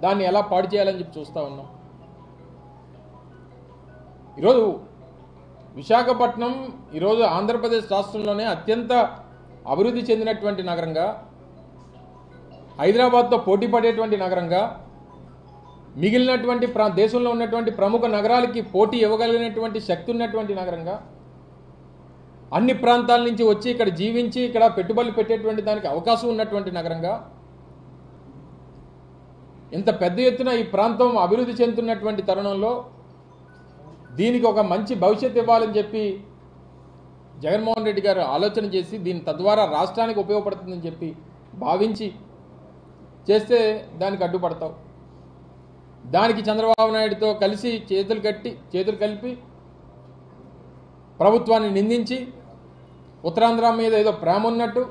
దాన్ని ఎలా పాడు చేయాలని చెప్పి చూస్తూ ఉన్నాం ఈరోజు విశాఖపట్నం ఈరోజు ఆంధ్రప్రదేశ్ రాష్ట్రంలోనే అత్యంత అభివృద్ధి చెందినటువంటి నగరంగా హైదరాబాద్తో పోటీ పడేటువంటి నగరంగా మిగిలినటువంటి ప్రా దేశంలో ఉన్నటువంటి ప్రముఖ నగరాలకి పోటీ ఇవ్వగలిగినటువంటి శక్తి ఉన్నటువంటి నగరంగా అన్ని ప్రాంతాల నుంచి వచ్చి ఇక్కడ జీవించి ఇక్కడ పెట్టుబడులు పెట్టేటువంటి దానికి అవకాశం ఉన్నటువంటి నగరంగా ఇంత పెద్ద ఎత్తున ఈ ప్రాంతం అభివృద్ధి చెందుతున్నటువంటి తరుణంలో దీనికి ఒక మంచి భవిష్యత్తు ఇవ్వాలని చెప్పి జగన్మోహన్ రెడ్డి గారు ఆలోచన చేసి దీని తద్వారా రాష్ట్రానికి ఉపయోగపడుతుందని చెప్పి భావించి చేస్తే దానికి అడ్డుపడతావు దానికి చంద్రబాబు నాయుడుతో కలిసి చేతులు కట్టి చేతులు కలిపి ప్రభుత్వాన్ని నిందించి ఉత్తరాంధ్ర మీద ఏదో ప్రేమ ఉన్నట్టు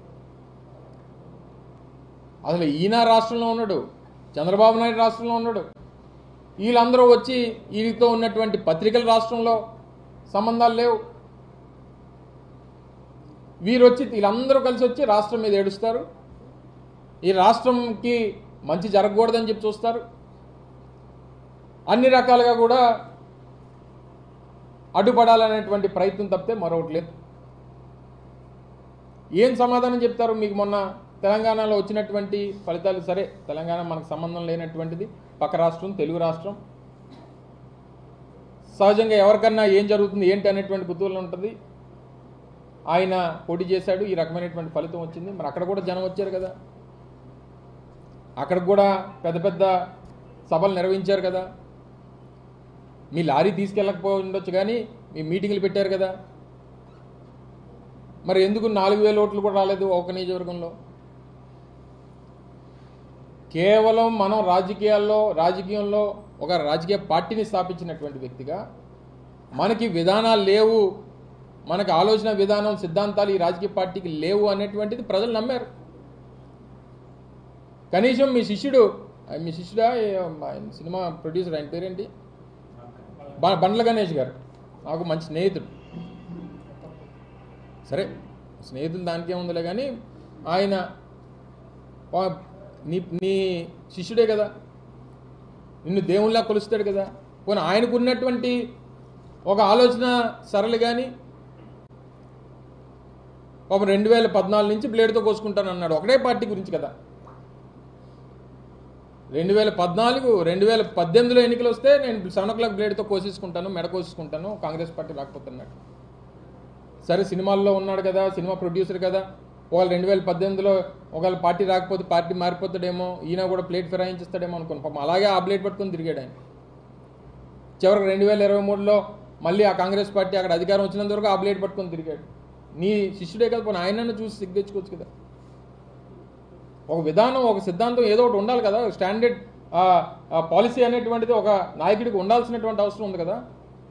అసలు ఈయన రాష్ట్రంలో ఉన్నాడు చంద్రబాబు నాయుడు రాష్ట్రంలో ఉన్నాడు వీళ్ళందరూ వచ్చి వీరితో ఉన్నటువంటి పత్రికల రాష్ట్రంలో సంబంధాలు లేవు వీరు వచ్చి వీళ్ళందరూ కలిసి వచ్చి రాష్ట్రం మీద ఏడుస్తారు ఈ రాష్ట్రంకి మంచి జరగకూడదని చెప్పి చూస్తారు అన్ని రకాలుగా కూడా అడ్డుపడాలనేటువంటి ప్రయత్నం తప్పితే మరొకటి లేదు ఏం సమాధానం చెప్తారు మీకు మొన్న తెలంగాణలో వచ్చినటువంటి ఫలితాలు సరే తెలంగాణ మనకు సంబంధం లేనటువంటిది పక్క రాష్ట్రం తెలుగు రాష్ట్రం సహజంగా ఎవరికన్నా ఏం జరుగుతుంది ఏంటి అనేటువంటి కుతూహలం ఉంటుంది ఆయన పోటీ చేశాడు ఈ రకమైనటువంటి ఫలితం వచ్చింది మరి అక్కడ కూడా జనం వచ్చారు కదా అక్కడ కూడా పెద్ద పెద్ద సభలు నిర్వహించారు కదా మీ లారీ తీసుకెళ్ళకపోయి ఉండొచ్చు కానీ మీ మీటింగ్లు పెట్టారు కదా మరి ఎందుకు నాలుగు వేల ఓట్లు కూడా రాలేదు ఒక నియోజకవర్గంలో కేవలం మనం రాజకీయాల్లో రాజకీయంలో ఒక రాజకీయ పార్టీని స్థాపించినటువంటి వ్యక్తిగా మనకి విధానాలు లేవు మనకి ఆలోచన విధానం సిద్ధాంతాలు ఈ రాజకీయ పార్టీకి లేవు అనేటువంటిది ప్రజలు నమ్మారు కనీసం మీ శిష్యుడు ఆ, మీ శిష్యుడా ఏ- ఆయన సినిమా ప్రొడ్యూసర్ ఆయన పేరేంటి బ- బండ్ల గణేష్ గారు నాకు మంచి స్నేహితుడు సరే స్నేహితులు దానికే ఉందిలే కానీ ఆయన వా- నీ నీ శిష్యుడే కదా నిన్ను దేవుళ్ళ కొలుస్తాడు కదా పోనీ ఆయనకు ఉన్నటువంటి ఒక ఆలోచన సరళి కానీ ఒక రెండు వేల పద్నాలుగు నుంచి బ్లేడ్తో కోసుకుంటాను అన్నాడు ఒకటే పార్టీ గురించి కదా రెండు వేల పద్నాలుగు రెండు వేల పద్దెనిమిదిలో ఎన్నికలు వస్తే నేను సెవెన్ ఓ క్లాక్ బ్లేడ్తో కోసేసుకుంటాను మెడ కోసేసుకుంటాను కాంగ్రెస్ పార్టీ రాకపోతున్నాడు సరే సినిమాల్లో ఉన్నాడు కదా సినిమా ప్రొడ్యూసర్ కదా ఒకవేళ రెండు వేల పద్దెనిమిదిలో ఒకవేళ పార్టీ రాకపోతే పార్టీ మారిపోతాడేమో ఈయన కూడా ప్లేట్ ఫిరాయించేస్తాడేమో అనుకుని పాపం అలాగే ఆ ప్లేట్ పట్టుకొని తిరిగాడు ఆయన చివరికి రెండు వేల ఇరవై మూడులో మళ్ళీ ఆ కాంగ్రెస్ పార్టీ అక్కడ అధికారం వచ్చినంత వరకు ఆ ప్లేట్ పట్టుకొని తిరిగాడు నీ శిష్యుడే కదా పోనీ ఆయనను చూసి సిగ్గు తెచ్చుకోవచ్చు కదా ఒక విధానం ఒక సిద్ధాంతం ఏదో ఒకటి ఉండాలి కదా స్టాండర్డ్ పాలసీ అనేటువంటిది ఒక నాయకుడికి ఉండాల్సినటువంటి అవసరం ఉంది కదా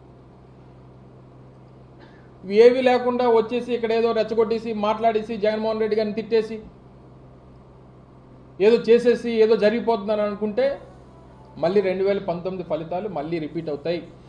ఇవి ఏవి లేకుండా వచ్చేసి ఇక్కడ ఏదో రెచ్చగొట్టేసి మాట్లాడేసి జగన్మోహన్ రెడ్డి గారిని తిట్టేసి ఏదో చేసేసి ఏదో జరిగిపోతుందని అనుకుంటే మళ్ళీ రెండు వేల పంతొమ్మిది ఫలితాలు మళ్ళీ రిపీట్ అవుతాయి